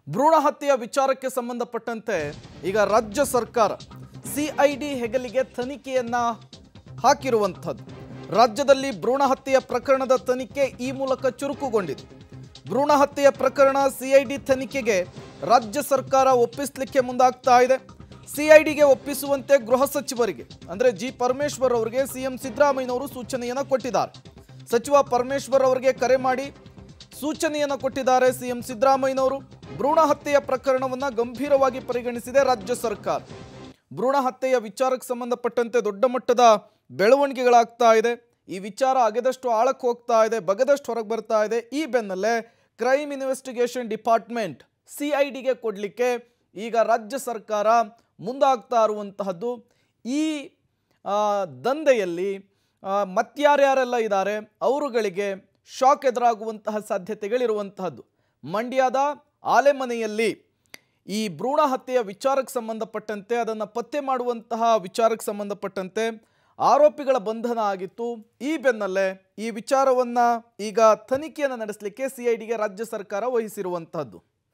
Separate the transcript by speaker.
Speaker 1: ಭ್ರೂಣ ಹತ್ಯೆಯ ವಿಚಾರಕ್ಕೆ ಸಂಬಂಧಪಟ್ಟಂತೆ ಈಗ ರಾಜ್ಯ ಸರ್ಕಾರ ಸಿಐಡಿ ಹೆಗಲಿಗೆ ತನಿಖೆಯನ್ನ ಹಾಕಿರುವಂಥದ್ದು ರಾಜ್ಯದಲ್ಲಿ ಭ್ರೂಣ ಹತ್ಯೆಯ ಪ್ರಕರಣದ ತನಿಖೆ ಈ ಮೂಲಕ ಚುರುಕುಗೊಂಡಿದೆ ಭ್ರೂಣ ಹತ್ಯೆಯ ಪ್ರಕರಣ ಸಿಐಡಿ ತನಿಖೆಗೆ ರಾಜ್ಯ ಸರ್ಕಾರ ಒಪ್ಪಿಸಲಿಕ್ಕೆ ಮುಂದಾಗ್ತಾ ಇದೆ ಸಿಐಡಿಗೆ ಒಪ್ಪಿಸುವಂತೆ ಗೃಹ ಸಚಿವರಿಗೆ ಅಂದರೆ ಜಿ ಪರಮೇಶ್ವರ್ ಅವರಿಗೆ ಸಿಎಂ ಸಿದ್ದರಾಮಯ್ಯನವರು ಸೂಚನೆಯನ್ನು ಕೊಟ್ಟಿದ್ದಾರೆ ಸಚಿವ ಪರಮೇಶ್ವರ್ ಅವರಿಗೆ ಕರೆ ಮಾಡಿ ಸೂಚನೆಯನ್ನು ಕೊಟ್ಟಿದ್ದಾರೆ ಸಿಎಂ ಸಿದ್ದರಾಮಯ್ಯನವರು ಭ್ರೂಣ ಹತ್ಯೆಯ ಪ್ರಕರಣವನ್ನು ಗಂಭೀರವಾಗಿ ಪರಿಗಣಿಸಿದೆ ರಾಜ್ಯ ಸರ್ಕಾರ ಭ್ರೂಣ ಹತ್ಯೆಯ ವಿಚಾರಕ್ಕೆ ಸಂಬಂಧಪಟ್ಟಂತೆ ದೊಡ್ಡ ಮಟ್ಟದ ಬೆಳವಣಿಗೆಗಳಾಗ್ತಾ ಇದೆ ಈ ವಿಚಾರ ಅಗೆದಷ್ಟು ಆಳಕ್ಕೆ ಹೋಗ್ತಾ ಇದೆ ಬಗದಷ್ಟು ಹೊರಗೆ ಬರ್ತಾ ಇದೆ ಈ ಬೆನ್ನಲ್ಲೇ crime investigation department C I ಡಿಗೆ ಕೊಡಲಿಕ್ಕೆ ಈಗ ರಾಜ್ಯ ಸರ್ಕಾರ ಮುಂದಾಗ್ತಾ ಇರುವಂತಹದ್ದು ಈ ಆ, ದಂಧೆಯಲ್ಲಿ ಆ, ಮತ್ಯಾರ್ಯಾರೆಲ್ಲ ಇದ್ದಾರೆ ಅವರುಗಳಿಗೆ ಶಾಕ್ ಎದುರಾಗುವಂತಹ ಸಾಧ್ಯತೆಗಳಿರುವಂತಹದ್ದು ಮಂಡ್ಯದ ಆಲೆಮನೆಯಲ್ಲಿ ಈ ಭ್ರೂಣ ಹತ್ಯೆಯ ವಿಚಾರಕ್ಕೆ ಸಂಬಂಧಪಟ್ಟಂತೆ ಅದನ್ನು ಪತ್ತೆ ಮಾಡುವಂತಹ ವಿಚಾರಕ್ಕೆ ಸಂಬಂಧಪಟ್ಟಂತೆ ಆರೋಪಿಗಳ ಬಂಧನ ಆಗಿತ್ತು ಈ ಬೆನ್ನಲ್ಲೇ ಈ ವಿಚಾರವನ್ನು ಈಗ ತನಿಖೆಯನ್ನು ನಡೆಸಲಿಕ್ಕೆ ಸಿ ಐ ಡಿಗೆ ರಾಜ್ಯ ಸರ್ಕಾರ ವಹಿಸಿರುವಂತಹದ್ದು